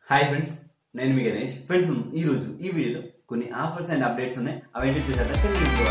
hi friends నేను మీ Ganesh friends ఈ రోజు ఈ వీడియోలో కొన్ని ఆఫర్స్ అండ్ అప్డేట్స్ ఉన్నాయి అవేంటి చూసాక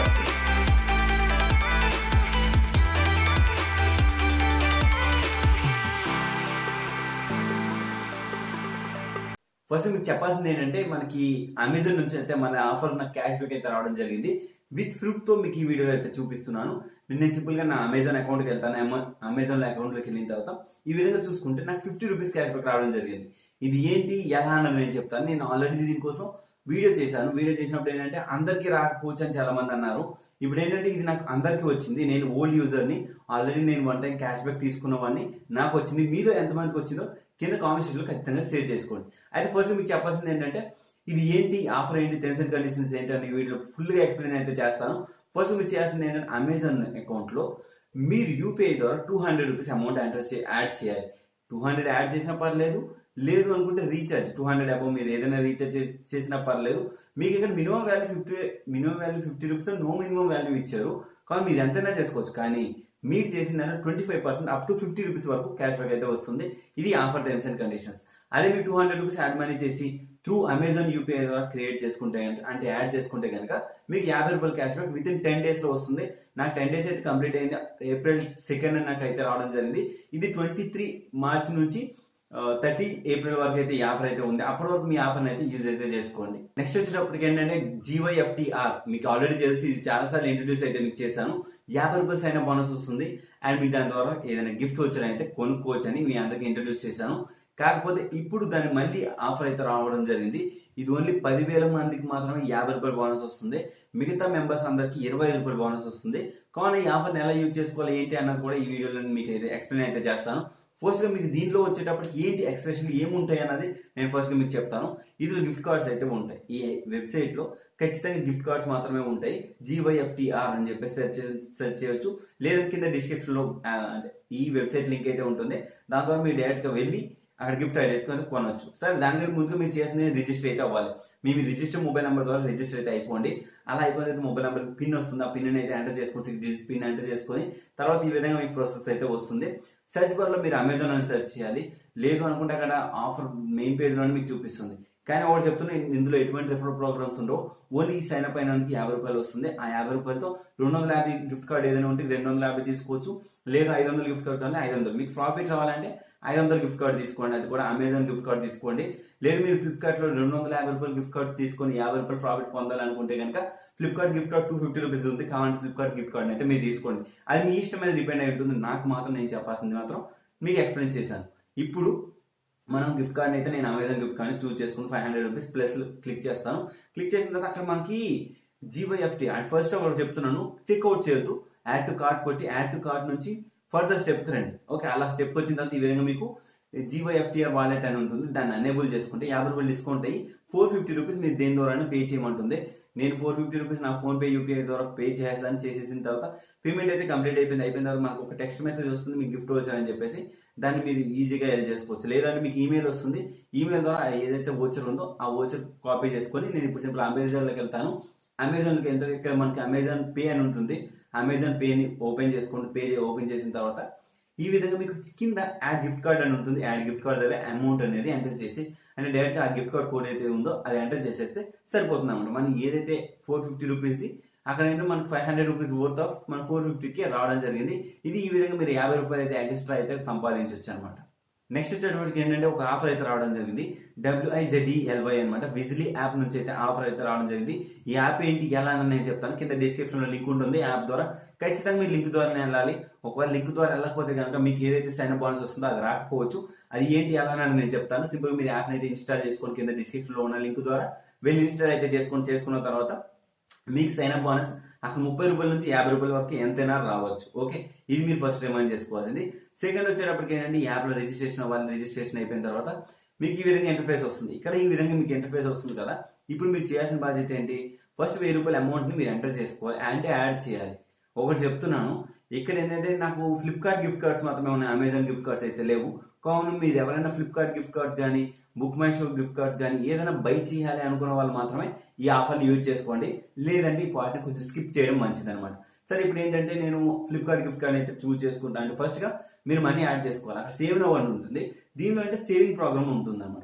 ఫస్ట్ మీకు చెప్పాల్సింది ఏంటంటే మనకి అమెజాన్ నుంచి అయితే మన ఆఫర్ నాకు క్యాష్ బ్యాక్ అయితే రావడం జరిగింది విత్ ఫ్రూట్ తో మీకు ఈ వీడియోలో అయితే చూపిస్తున్నాను నేను సింపుల్ గా నా అమెజాన్ అకౌంట్కి వెళ్తాను అమె- అమెజాన్ అకౌంట్లోకి వెళ్ళిన తర్వాత ఈ విధంగా చూసుకుంటే నాకు ఫిఫ్టీ రూపీస్ క్యాష్ బ్యాక్ రావడం జరిగింది ఇది ఏంటి ఎలా అన్నది నేను చెప్తాను నేను ఆల్రెడీ దీనికోసం వీడియో చేశాను వీడియో చేసినప్పుడు ఏంటంటే అందరికీ రాకపోవచ్చు అని చాలా మంది అన్నారు ఇప్పుడు ఏంటంటే ఇది నాకు అందరికీ వచ్చింది నేను ఓల్డ్ యూజర్ని ఆల్రెడీ నేను వన్ టైం క్యాష్ బ్యాక్ తీసుకున్నవాడిని నాకు వచ్చింది మీరు ఎంతమందికి వచ్చిందో కింద కామెంట్ సెక్షన్లో ఖచ్చితంగా షేర్ చేసుకోండి అయితే ఫస్ట్ మీకు చెప్పాల్సింది ఏంటంటే ఇది ఏంటి ఆఫర్ ఏంటి టెర్మ్స్ అండ్ కండిషన్స్ ఏంటి అని వీడియో ఫుల్గా ఎక్స్ప్లెయిన్ అయితే చేస్తాను ఫస్ట్ మీరు చేయాల్సింది ఏంటంటే అమెజాన్ అకౌంట్లో మీరు యూపీఐ ద్వారా two hundred rupees amount enter చే యాడ్ చేయాలి టూ హండ్రెడ్ యాడ్ చేసినా పర్లేదు లేదు అనుకుంటే రీఛార్జ్ టూ హండ్రెడ్ అబౌవ్ మీరు ఏదైనా రీఛార్జ్ చేసి- చేసినా పర్లేదు మీకు ఇక్కడ minimum value fifty minimum value fifty rupees no minimum value ఇచ్చారు కానీ మీరు ఎంతైనా చేసుకోవచ్చు కానీ మీరు చేసిన twenty five percent up to fifty rupees వరకు క్యాష్ బ్యాక్ అయితే వస్తుంది ఇది ఆఫర్ టైమ్స్ అండ్ కండిషన్స్ అదే మీరు two hundred rupees add money చేసి త్రూ అమెజాన్ యూపీఐ ద్వారా క్రియేట్ చేసుకుంటే అంటే- అంటే యాడ్ చేసుకుంటే కనుక మీకు యాభై రూపాయల cash back with in ten days లో వస్తుంది నాకు టెన్ డేస్ అయితే కంప్లీట్ అయింది ఏప్రిల్ సెకండ్ నాకు అయితే రావడం జరిగింది ఇది ట్వంటీ త్రీ మార్చ్ నుంచి థర్టీ ఏప్రిల్ వరకు అయితే ఈ ఆఫర్ అయితే ఉంది అప్పటి వరకు మీ ఆఫర్ అయితే యూజ్ అయితే చేసుకోండి నెక్స్ట్ వచ్చేటప్పటికి ఏంటంటే జీవైఎఫ్టీఆర్ మీకు ఆల్రెడీ తెలిసి ఇది చాలా సార్లు ఇంట్రడ్యూస్ అయితే మీకు చేశాను యాభై రూపాయలు అయిన బోనస్ వస్తుంది అండ్ మీకు దాని ద్వారా ఏదైనా గిఫ్ట్ వచ్చారు అయితే కొనుక్కోవచ్చు అని మీ అందరికి ఇంట్రడ్యూస్ చేశాను కాకపోతే ఇప్పుడు దాని మళ్ళీ ఆఫర్ అయితే రావడం జరిగింది ఇది ఓన్లీ పదివేల మందికి మాత్రమే యాభై రూపాయల బోనస్ వస్తుంది మిగతా మెంబర్స్ అందరికి ఇరవై రూపాయల బోనస్ వస్తుంది కానీ ఈ ఆఫర్ని ఎలా యూజ్ చేసుకోవాలి ఏంటి అన్నది కూడా ఈ వీడియోలో మీకు అయితే ఎక్స్ప్లెయిన్ అయితే చేస్తాను ఫస్ట్ గా మీకు దీంట్లో వచ్చేటప్పటికి ఏంటి ఎక్స్ప్రెషన్ ఏముంటాయి అన్నది నేను ఫస్ట్ గా మీకు చెప్తాను ఇందులో గిఫ్ట్ కార్డ్స్ అయితే ఉంటాయి ఈ వెబ్సైట్ లో ఖచ్చితంగా గిఫ్ట్ కార్డ్స్ మాత్రమే ఉంటాయి జీవైఎఫ్టిఆర్ అని చెప్పేసి సెర్చ్ సెర్చ్ చేయొచ్చు లేదా కింద డిస్క్రిప్షన్ లో ఆ, అంటే ఈ వెబ్సైట్ లింక్ అయితే ఉంటుంది దాని ద్వారా మీరు డైరెక్ట్ గా వెళ్ళి అక్కడ గిఫ్ట్ ఐడి అయితే కొనవచ్చు సరే దానికంటే ముందుగా మీరు చేసిన రిజిస్టర్ అయితే అవ్వాలి మీ రిజిస్టర్ మొబైల్ నెంబర్ ద్వారా రిజిస్టర్ అయితే అయిపోండి అలా అయిపోయిన తర్వాత మొబైల్ నెంబర్ పిన్ వస్తుంది ఆ పిన్ అయితే ఎంటర్ చేసుకొని సిక్స్ డిజిట్ పిన్ ఎంటర్ చేసుకొని తర్వాత ఈ విధంగా మీకు ప్రాసెస్ అయితే వస్తుంది సెర్చ్ బార్ లో మీరు అమెజాన్ అని సెర్చ్ చేయాలి లేదు అనుకుంటే అక్కడ ఆఫర్ మెయిన్ పేజ్ లోనే మీకు చూపిస్తుంది కానీ ఒకటి చెప్తున్నా ఇందులో ఎటువంటి రిఫర్ ప్రోగ్రామ్స్ ఉండవు ఓన్లీ ఈ సైన్ అప్ అయినందుకు యాభై రూపాయలు వస్తుంది ఆ యాభై రూపాయలతో రెండు వందల యాభై గిఫ్ట్ కార్డ్ ఏదైనా ఉంటే రెండు వందల యాభై తీసుకోవచ్చు లేదా ఐదు వందల గిఫ్ట్ కార్డ్ కానీ ఐదు వందలు మీకు ప్రాఫిట్ రావాలంటే ఐదు వందల గిఫ్ట్ కార్డ్ తీసుకోండి అది కూడా అమెజాన్ గిఫ్ట్ కార్డ్ తీసుకోండి లేదు మీరు ఫ్లిప్కార్ట్ లో రెండు వందల యాభై రూపాయలు గిఫ్ట్ కార్డ్ తీసుకొని యాభై రూపాయలు ప్రాఫిట్ పొందాలనుకుంటే కనుక Flipkart gift card two fifty rupees ఉంది కావాలంటే ఫ్లిప్కార్ట్ గిఫ్ట్ కార్డ్ అయితే మీరు తీసుకోండి అది మీ ఇష్టం మీద డిపెండ్ అయి ఉంటుంది నాకు మాత్రం నేను చెప్పాల్సింది మాత్రం మీకు ఎక్స్ప్లెయిన్ చేశాను ఇప్పుడు మనం గిఫ్ట్ కార్డ్ అయితే నేను అమెజాన్ గిఫ్ట్ కార్డ్ చూస్ చేసుకుని five hundred rupees plus click చేస్తాను క్లిక్ చేసిన తర్వాత అక్కడ మనకి జీవైఎఫ్టీ ఫస్ట్ ఒకటి చెప్తున్నాను చెక్అవుట్ చేయొద్దు యాడ్ టు కార్డ్ కొట్టి యాడ్ టు కార్డ్ నుంచి ఫర్దర్ స్టెప్ రండి ఓకే అలా స్టెప్ వచ్చిన తర్వాత ఈ విధంగా మీకు జీవైఎఫ్టీఆర్ వాలెట్ అని ఉంటుంది దాన్ని అనేబుల్ చేసుకుంటే యాభై రూపాయలు డిస్కౌంట్ అయ్యి ఫోర్ ఫిఫ్టీ రూపీస్ మీరు దేని ద్వారా పే చేయమంటుంది నేను ఫోర్ ఫిఫ్టీ రూపీస్ నా ఫోన్ పే యూపీఐ ద్వారా పే చేస్తాను చేసేసిన తర్వాత పేమెంట్ అయితే కంప్లీట్ అయిపోయింది అయిపోయిన తర్వాత మనకు ఒక టెక్స్ట్ మెసేజ్ వస్తుంది మీకు గిఫ్ట్ వచ్చారని చెప్పేసి దాన్ని మీరు ఈజీగా ఎల్ చేసుకోవచ్చు లేదంటే మీకు ఈమెయిల్ వస్తుంది ఈమెయిల్ ద్వారా ఏదైతే ఓచర్ ఉందో ఆ ఓచర్ కాపీ చేసుకొని నేను ఇప్పుడు సింపుల్ అమెజాన్లోకి వెళ్తాను అమెజాన్కి ఎంత ఇక్కడ మనకి అమెజాన్ పే అని ఉంటుంది అమెజాన్ పేని ఓపెన్ చేసుకోండి పే ఓపెన్ చేసిన తర్వాత ఈ విధంగా మీకు కింద యాడ్ గిఫ్ట్ కార్డ్ అని ఉంటుంది యాడ్ గిఫ్ట్ కార్డ్ దగ్గర అమౌంట్ అనేది ఎంటర్ చేసి అంటే డైరెక్ట్గా ఆ గిఫ్ట్ కార్డ్ కోడ్ అయితే ఉందో అది ఎంటర్ చేసేస్తే సరిపోతుంది అనమాట మనం ఏదైతే ఫోర్ ఫిఫ్టీ రూపీస్ది అక్కడ ఏంటంటే మనకి five hundred rupees worth of మన ఫోర్ ఫిఫ్టీకి రావడం జరిగింది ఇది ఈ విధంగా మీరు యాభై రూపాయలు అయితే ఎక్స్ట్రా అయితే సంపాదించవచ్చు అనమాట నెక్స్ట్ వచ్చేటప్పటికి ఏంటంటే ఒక ఆఫర్ అయితే రావడం జరిగింది డబ్ల్యూఐజెడిఎల్వై అనమాట విజిలీ యాప్ నుంచి అయితే ఆఫర్ అయితే రావడం జరిగింది ఈ యాప్ ఏంటి ఎలా అని నేను చెప్తాను కింద డిస్క్రిప్షన్ లో లింక్ ఉంటుంది యాప్ ద్వారా ఖచ్చితంగా మీరు లింక్ ద్వారా వెళ్ళాలి ఒకవేళ లింక్ ద్వారా వెళ్ళకపోతే కనుక మీకు ఏదైతే సైన్ అప్ బోనస్ వస్తుందో అది రాకపోవచ్చు అది ఏంటి ఎలా అని నేను చెప్తాను సింపుల్ మీరు యాప్ అయితే ఇన్స్టాల్ చేసుకొని కింద డిస్క్రిప్షన్ లో ఉన్న లింక్ ద్వారా వెళ్ళి ఇన్స్టాల్ అయితే చేసుకొని చేసుకున్న తర్వాత మీకు సైన్ అప్ బోనస్ అక్కడ ముప్పై రూపాయల నుంచి యాభై రూపాయల వరకు ఎంతైనా రావచ్చు ఓకే ఇది మీరు ఫస్ట్ రిమైండ్ చేసుకోవాల్సింది సెకండ్ వచ్చేటప్పటికి ఏంటంటే ఈ యాప్లో రిజిస్ట్రేషన్ అవ్వాలి రిజిస్ట్రేషన్ అయిపోయిన తర్వాత మీకు ఈ విధంగా ఇంటర్ఫేస్ వస్తుంది ఇక్కడ ఈ విధంగా మీకు ఇంటర్ఫేస్ వస్తుంది కదా ఇప్పుడు మీరు చేయాల్సిన బాధ్యత ఏంటి ఫస్ట్ వెయ్యి రూపాయల అమౌంట్ని మీరు ఎంటర్ చేసుకోవాలి అంటే యాడ్ చేయాలి ఒకటి చెప్తున్నాను ఇక్కడ ఏంటంటే నాకు ఫ్లిప్కార్ట్ గిఫ్ట్ కార్డ్స్ మాత్రమే ఉన్నాయి అమెజాన్ గిఫ్ట్ కార్డ్స్ అయితే లేవు కావున మీరు ఎవరైనా ఫ్లిప్కార్ట్ గిఫ్ట్ కార్డ్స్ కానీ BookMyShow gift cards కానీ ఏదైనా బై చేయాలి అనుకున్న వాళ్ళు మాత్రమే ఈ ఆఫర్ని యూజ్ చేసుకోండి లేదంటే ఈ పార్ట్ని కొంచెం స్కిప్ చేయడం మంచిది అనమాట సరే ఇప్పుడు ఏంటంటే నేను ఫ్లిప్కార్ట్ గిఫ్ట్ కార్డ్ అయితే చూస్ చేసుకుంటాను అంటే ఫస్ట్గా మీరు మనీ యాడ్ చేసుకోవాలి అక్కడ సేవ్ నవ్ అని ఉంటుంది దీనిలో అంటే సేవింగ్ ప్రోగ్రామ్ ఉంటుంది అనమాట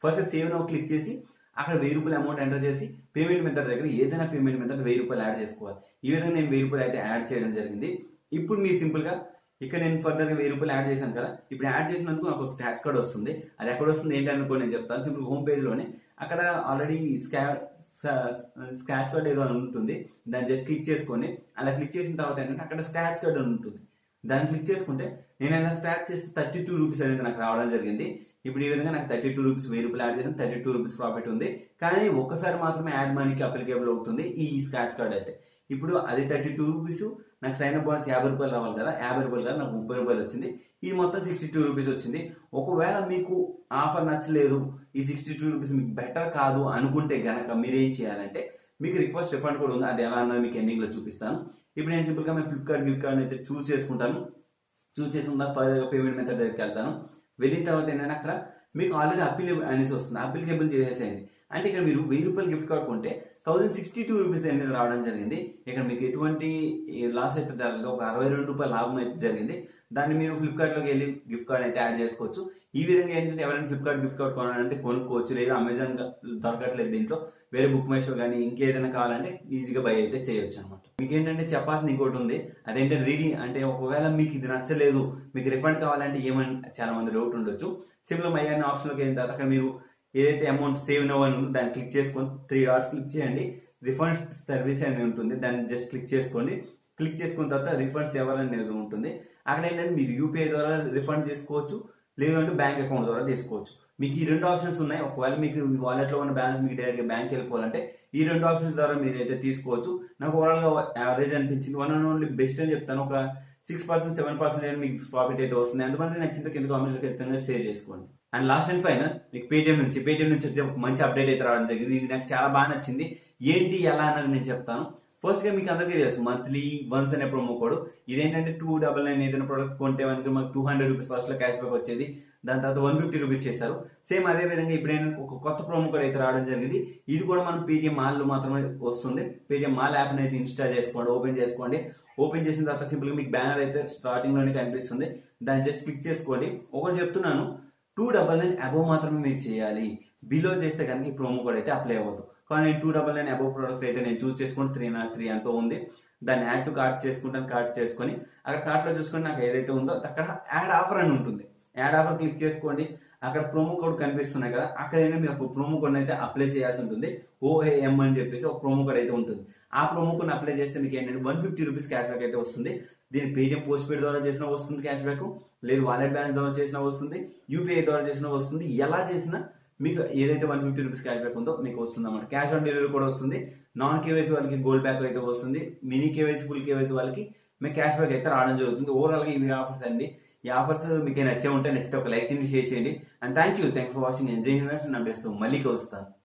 ఫస్ట్ సేవ్ నౌ క్లిక్ చేసి అక్కడ వెయ్యి రూపాయలు అమౌంట్ ఎంటర్ చేసి పేమెంట్ మెథడ్ దగ్గర ఏదైనా పేమెంట్ మెథడ్ వెయ్యి రూపాయలు యాడ్ చేసుకోవాలి ఈ విధంగా నేను వెయ్యి రూపాయలు అయితే యాడ్ చేయడం జరిగింది ఇప్పుడు మీరు సింపుల్గా ఇక్కడ నేను ఫర్దర్గా వెయ్యి రూపాయలు యాడ్ చేశాను కదా ఇప్పుడు యాడ్ చేసినందుకు నాకు స్క్రాచ్ కార్డ్ వస్తుంది అది ఎక్కడ వస్తుంది ఏంటి అనుకో నేను చెప్తాను సింపుల్ హోమ్ పేజ్లోనే అక్కడ ఆల్రెడీ స్కా స్క్రాచ్ కార్డ్ ఏదో అని ఉంటుంది దాన్ని జస్ట్ క్లిక్ చేసుకొని అలా క్లిక్ చేసిన తర్వాత ఏంటంటే అక్కడ స్క్రాచ్ కార్డ్ అని ఉంటుంది దాన్ని క్లిక్ చేసుకుంటే నేను స్క్రాచ్ చేస్తే థర్టీ టూ రూపీస్ అనేది నాకు రావడం జరిగింది ఇప్పుడు ఈ విధంగా నాకు థర్టీ టూ రూపీస్ వెయ్యి రూపాయలు యాడ్ చేసాను థర్టీ టూ రూపీస్ ప్రాఫిట్ ఉంది కానీ ఒక్కసారి మాత్రమే యాడ్ మనీకి అప్లికేబుల్ అవుతుంది ఈ స్క్రాచ్ కార్డ్ అయితే ఇప్పుడు అది థర్టీ టూ రూపీస్ నాకు సైన్ అప్ బోనస్ యాభై రూపాయలు రావాలి కదా యాభై రూపాయలు కదా నాకు ముప్పై రూపాయలు వచ్చింది ఇది మొత్తం సిక్స్టీ టూ రూపీస్ వచ్చింది ఒకవేళ మీకు ఆఫర్ నచ్చలేదు ఈ సిక్స్టీ టూ రూపీస్ మీకు బెటర్ కాదు అనుకుంటే గనక మీరేం చేయాలంటే మీకు రిక్వెస్ట్ రిఫండ్ కూడా ఉంది అది ఎలా అన్నది మీకు ఎండింగ్లో చూపిస్తాను ఇప్పుడు నేను సింపుల్గా మేము ఫ్లిప్కార్ట్ గిఫ్ట్ అయితే చూస్ చేసుకుంటాను చూస్ చేసుకున్న ఫర్దర్గా పేమెంట్ మెథడ్ దగ్గరికి వెళ్తాను వెళ్ళిన తర్వాత ఏంటంటే అక్కడ మీకు ఆల్రెడీ అప్లికేబుల్ అనేసి వస్తుంది అప్లికేబుల్ చేసేసేయండి అంటే ఇక్కడ మీరు వెయ్యి రూపాయలు గిఫ్ట్ కార్డ్ కొంటే థౌసండ్ సిక్స్టీ టూ రూపీస్ అనేది రావడం జరిగింది ఇక్కడ మీకు ఎటువంటి లాస్ అయితే జరగదు ఒక అరవై రెండు రూపాయల లాభం అయితే జరిగింది దాన్ని మీరు ఫ్లిప్కార్ట్లోకి వెళ్ళి గిఫ్ట్ కార్డ్ అయితే యాడ్ చేసుకోవచ్చు ఈ విధంగా ఏంటంటే ఎవరైనా ఫ్లిప్కార్ట్ గిఫ్ట్ కార్డ్ కొనాలంటే కొనుక్కోవచ్చు లేదా అమెజాన్ దొరకట్లేదు దీంట్లో వేరే బుక్ మై షో కానీ ఇంకేదైనా కావాలంటే ఈజీగా బై అయితే చేయొచ్చు అనమాట మీకు ఏంటంటే చెప్పాల్సింది ఇంకోటి ఉంది అదేంటంటే రీడింగ్ అంటే ఒకవేళ మీకు ఇది నచ్చలేదు మీకు రిఫండ్ కావాలంటే ఏమని చాలా మంది డౌట్ ఉండొచ్చు సింపుల్ మై అనే ఆప్షన్లోకి వెళ్ళిన తర్వాత అక్కడ మీరు ఏదైతే అమౌంట్ సేవ్ నో అని ఉందో దాన్ని క్లిక్ చేసుకొని త్రీ అవర్స్ క్లిక్ చేయండి రిఫండ్ సర్వీస్ అని ఉంటుంది దాన్ని జస్ట్ క్లిక్ చేసుకోండి క్లిక్ చేసుకున్న తర్వాత రిఫండ్ సేవలు అనేది ఉంటుంది అక్కడ ఏంటంటే మీరు యూపీఐ ద్వారా రిఫండ్ చేసుకోవచ్చు లేదంటే బ్యాంక్ అకౌంట్ ద్వారా తీసుకోవచ్చు మీకు ఈ రెండు ఆప్షన్స్ ఉన్నాయి ఒకవేళ మీకు వాలెట్లో ఉన్న బ్యాలెన్స్ మీకు డైరెక్ట్గా బ్యాంక్ వెళ్ళిపోవాలంటే ఈ రెండు ఆప్షన్స్ ద్వారా మీరు అయితే తీసుకోవచ్చు నాకు ఓవరాల్గా యావరేజ్ అనిపించింది వన్ అండ్ ఓన్లీ బెస్ట్ అని చెప్తాను ఒక సిక్స్ పర్సెంట్ సెవెన్ పర్సెంట్ మీకు ప్రాఫిట్ అయితే వస్తుంది ఎంతమంది నచ్చిందో కింద కామెంట్ ఖచ్చితంగా షేర్ చేసుకోండి అండ్ లాస్ట్ అండ్ ఫైనల్ మీకు పేటిఎం నుంచి పేటిఎం నుంచి అయితే ఒక మంచి అప్డేట్ అయితే రావడం జరిగింది ఇది నాకు చాలా బాగా నచ్చింది ఏంటి ఎలా అన్నది నేను చెప్తాను ఫస్ట్ గా మీకు అందరికీ తెలుసు మంత్లీ వన్స్ అనే ప్రోమో కోడ్ ఇదేంటంటే టూ డబల్ నైన్ ఏదైనా ప్రోడక్ట్ కొంటే మనకి మాకు టూ హండ్రెడ్ రూపీస్ ఫస్ట్ లో క్యాష్ బ్యాక్ వచ్చేది దాని తర్వాత వన్ ఫిఫ్టీ రూపీస్ చేశారు సేమ్ అదే విధంగా ఇప్పుడు ఏంటంటే ఒక కొత్త ప్రోమో కోడ్ అయితే రావడం జరిగింది ఇది కూడా మనం పేటిఎం మాల్ లో మాత్రమే వస్తుంది పేటిఎం మాల్ యాప్ అయితే ఇన్స్టాల్ చేసుకోండి ఓపెన్ చేసుకోండి ఓపెన్ చేసిన తర్వాత సింపుల్ గా మీకు బ్యానర్ అయితే స్టార్టింగ్ లోనే కనిపిస్తుంది దాన్ని జస్ట్ క్లిక్ చేసుకోండి ఒకటి చెప్తున్నాను టూ డబల్ నైన్ అబోవ్ మాత్రమే మీరు చేయాలి బిలో చేస్తే కనుక ఈ ప్రోమో కోడ్ అయితే అప్లై అవ్వదు కానీ two double nine above product అయితే నేను చూస్ చేసుకుని త్రీ నా త్రీ అంతా ఉంది దాన్ని యాడ్ టు కార్ట్ చేసుకుంటాను కార్ట్ చేసుకొని అక్కడ కార్ట్లో చూసుకొని నాకు ఏదైతే ఉందో అక్కడ యాడ్ ఆఫర్ అని ఉంటుంది యాడ్ ఆఫర్ క్లిక్ చేసుకోండి అక్కడ ప్రోమో కోడ్ కనిపిస్తున్నాయి కదా అక్కడ ఏంటంటే మీరు ఒక ప్రోమో కోడ్ అయితే అప్లై చేయాల్సి ఉంటుంది ఓఏఎం అని చెప్పేసి ఒక ప్రోమో కోడ్ అయితే ఉంటుంది ఆ ప్రోమో కోడ్ అప్లై చేస్తే మీకు ఏంటంటే one fifty rupees cash back అయితే వస్తుంది దీని పేటిఎం పోస్ట్ పేడ్ ద్వారా చేసినా వస్తుంది క్యాష్ బ్యాక్ లేదు వాలెట్ బ్యాలెన్స్ ద్వారా చేసినా వస్తుంది యూపీఐ ద్వారా చేసినా వస్తుంది ఎలా చేసినా మీకు ఏదైతే one fifty rupees cash back ఉందో మీకు వస్తుంది అన్నమాట క్యాష్ ఆన్ డెలివరీ కూడా వస్తుంది నాన్ కేవైసీ వాళ్ళకి గోల్డ్ బ్యాక్ అయితే వస్తుంది మినీ కేవైసీ ఫుల్ కేవైసీ వాళ్ళకి మీకు క్యాష్ బ్యాక్ అయితే రావడం జరుగుతుంది ఓవరాల్గా ఇవి ఆఫర్స్ అండి ఈ ఆఫర్స్ మీకు నచ్చే ఉంటే నచ్చితే ఒక లైక్ చేయండి షేర్ చేయండి and thank you thank for watching enjoy universe నా బెస్ట్ మళ్ళీ కలుస్తాను